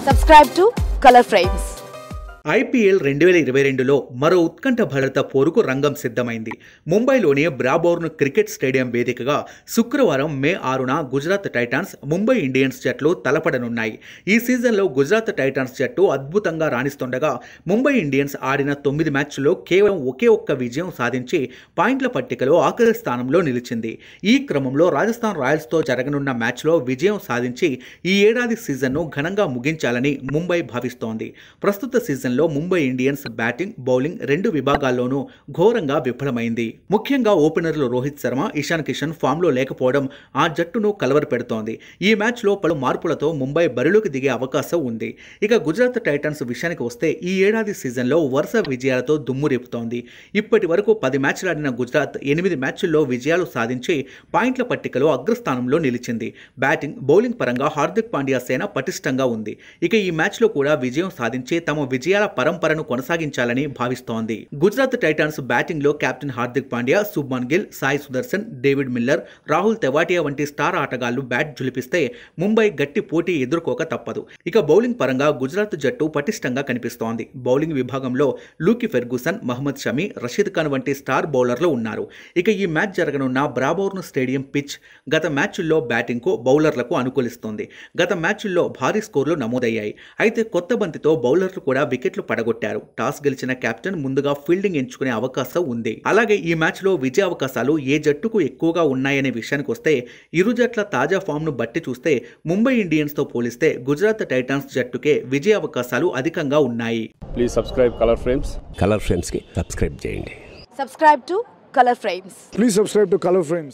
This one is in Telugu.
Subscribe to Color Frames. IPL రెండు వేల ఇరవై రెండులో మరో ఉత్కంఠ భరిత పోరుకు రంగం సిద్ధమైంది ముంబైలోని బ్రాబోర్న్ క్రికెట్ స్టేడియం వేదికగా శుక్రవారం మే ఆరున గుజరాత్ టైటాన్స్ ముంబై ఇండియన్స్ జట్లు తలపడనున్నాయి ఈ సీజన్లో గుజరాత్ టైటాన్స్ జట్టు అద్భుతంగా రాణిస్తుండగా ముంబై ఇండియన్స్ ఆడిన తొమ్మిది మ్యాచ్ల్లో కేవలం ఒకే ఒక్క విజయం సాధించి పాయింట్ల పట్టికలో ఆఖరి స్థానంలో నిలిచింది ఈ క్రమంలో రాజస్థాన్ రాయల్స్తో జరగనున్న మ్యాచ్లో విజయం సాధించి ఈ ఏడాది సీజన్ను ఘనంగా ముగించాలని ముంబై భావిస్తోంది ప్రస్తుత సీజన్లో ముంబై ఇండియన్స్ బ్యాటింగ్ బౌలింగ్ రెండు విభాగాల్లోనూ ఘోరంగా విఫలమైంది ముఖ్యంగా ఓపెనర్లు రోహిత్ శర్మ ఇషాన్ కిషన్ ఫామ్లో లేకపోవడం ఆ జట్టును కలవరపెడుతోంది ఈ మ్యాచ్లో పలు మార్పులతో ముంబై బరిలోకి దిగే అవకాశం ఉంది ఇక గుజరాత్ టైటన్స్ విషయానికి వస్తే ఈ ఏడాది సీజన్లో వరుస విజయాలతో దుమ్ము రేపుతోంది ఇప్పటి వరకు పది మ్యాచ్లు ఆడిన గుజరాత్ ఎనిమిది మ్యాచ్ల్లో విజయాలు సాధించి పాయింట్ల పట్టికలో అగ్రస్థానంలో నిలిచింది బ్యాటింగ్ బౌలింగ్ పరంగా హార్దిక్ పాండ్యా సేన పటిష్టంగా ఉంది ఇక ఈ మ్యాచ్లో కూడా విజయం సాధించి తమ విజయాల పరంపరను కొనసాగించాలని భావిస్తోంది గుజరాత్ టైటాన్స్ బ్యాటింగ్లో captain Hardik Pandya Shubman Gill Sai Sudharsan David Miller Rahul Tewatia వంటి స్టార్ ఆటగాళ్లు బ్యాట్ జులిపిస్తే ముంబై గట్టి పోటీ ఎదుర్కోక తప్పదు ఇక బౌలింగ్ పరంగా గుజరాత్ జట్టు పటిష్టంగా కనిపిస్తోంది బౌలింగ్ విభాగంలో లూకి ఫెర్గూసన్ మహమ్మద్ షమి రషీద్ ఖాన్ వంటి స్టార్ బౌలర్లు ఉన్నారు ఇక ఈ మ్యాచ్ జరగనున్న బ్రాబోర్న్ స్టేడియం పిచ్ గత మ్యాచ్ల్లో బ్యాటింగ్కు బౌలర్లకు అనుకూలిస్తోంది గత మ్యాచ్ల్లో భారీ స్కోర్లు నమోదయ్యాయి అయితే కొత్త బంతితో బౌలర్లు కూడా వికెట్లు పడగొట్టారు టాస్ గెలిచిన కెప్టెన్ ముందుగా ఫీల్డింగ్ ఎంచుకునే అవకాశం ఉంది అలాగే ఈ మ్యాచ్లో విజయ అవకాశాలు ఏ జట్టుకు ఎక్కువగా ఉన్నాయనే విషయానికి వస్తే ఇరు జట్ల తాజా ఫామ్ను బట్టి చూస్తే ముంబై ఇండియన్స్తో పోలిస్తే గుజరాత్ టైటాన్స్ జట్టుకే విజయ అవకాశాలు అధికంగా ఉన్నాయి please subscribe colour frames colour ఫ్రేమ్స్కి సబ్స్క్రైబ్ చేయండి Subscribe to Color Frames. Please subscribe to Color Frames.